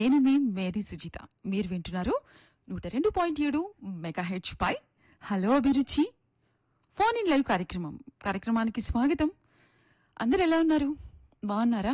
నేను మీ మేరీ సుజిత మీరు వింటున్నారు నూట రెండు పాయింట్ ఏడు మెగా హెచ్ పై hello Abhiruchi phone in live కార్యక్రమం కార్యక్రమానికి స్వాగతం అందరు ఎలా ఉన్నారు బాగున్నారా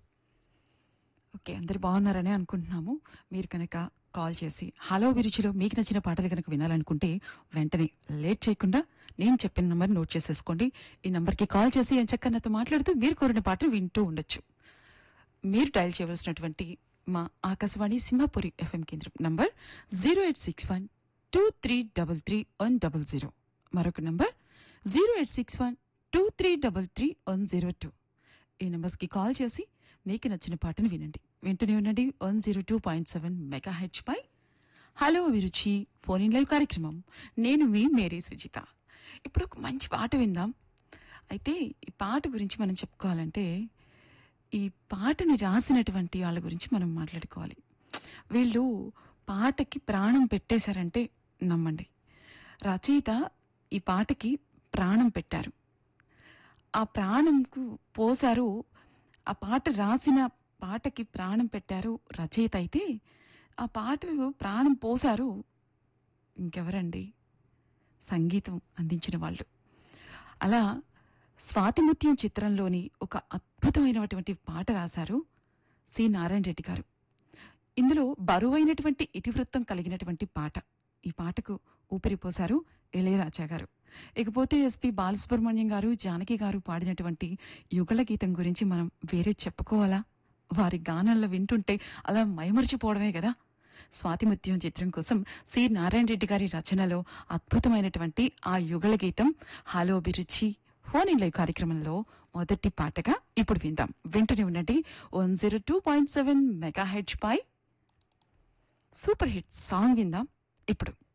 ఓకే అందరు బాగున్నారనే అనుకుంటున్నాము మీరు కనుక కాల్ చేసి హలో అభిరుచిలో మీకు నచ్చిన పాటలు కనుక వినాలనుకుంటే వెంటనే లేట్ చేయకుండా నేను చెప్పిన నంబర్ నోట్ చేసేసుకోండి ఈ నంబర్కి కాల్ చేసి ఏం చక్కగా నాతో మాట్లాడుతూ మీరు కోరిన పాటలు వింటూ ఉండొచ్చు మీరు డయల్ చేయవలసినటువంటి మా ఆకాశవాణి సింహపురి ఎఫ్ఎం కేంద్రం number zero eight six one two three double three one double zero మరొక number zero eight six one two three double three one zero two ఈ నంబర్స్కి కాల్ చేసి మీకు నచ్చిన పాటను వినండి వింటూనే ఉండండి one zero two point seven megahertz పై hello Abhiruchi phone in live కార్యక్రమం నేను మీ మేరీ సుజిత ఇప్పుడు ఒక మంచి పాట విందాం అయితే ఈ పాట గురించి మనం చెప్పుకోవాలంటే ఈ పాటని రాసినటువంటి వాళ్ళ గురించి మనం మాట్లాడుకోవాలి వీళ్ళు పాటకి ప్రాణం పెట్టేశారంటే నమ్మండి రచయిత ఈ పాటకి ప్రాణం పెట్టారు ఆ ప్రాణంకు పోసారు ఆ పాట రాసిన పాటకి ప్రాణం పెట్టారు రచయిత అయితే ఆ పాటకు ప్రాణం పోసారు ఇంకెవరండి సంగీతం అందించిన వాళ్ళు అలా స్వాతిముత్యం చిత్రంలోని ఒక అద్భుతమైనటువంటి పాట రాశారు సి నారాయణ రెడ్డి గారు ఇందులో బరువైనటువంటి ఇతివృత్తం కలిగినటువంటి పాట ఈ పాటకు ఊపిరిపోశారు ఇళయరాజా గారు ఇకపోతే ఎస్పి బాలసుబ్రహ్మణ్యం గారు జానకి గారు పాడినటువంటి యుగళ గీతం గురించి మనం వేరే చెప్పుకోవాలా వారి గానాల్లో వింటుంటే అలా మైమర్చిపోవడమే కదా స్వాతిముత్యం చిత్రం కోసం సి నారాయణ రెడ్డి గారి రచనలో అద్భుతమైనటువంటి ఆ యుగళ గీతం hello Abhiruchi phone in live కార్యక్రమంలో మొదటి పాటగా ఇప్పుడు విందాం వింటూనే ఉండండి one zero two point seven megahertz పై సూపర్ హిట్ సాంగ్ విందాం ఇప్పుడు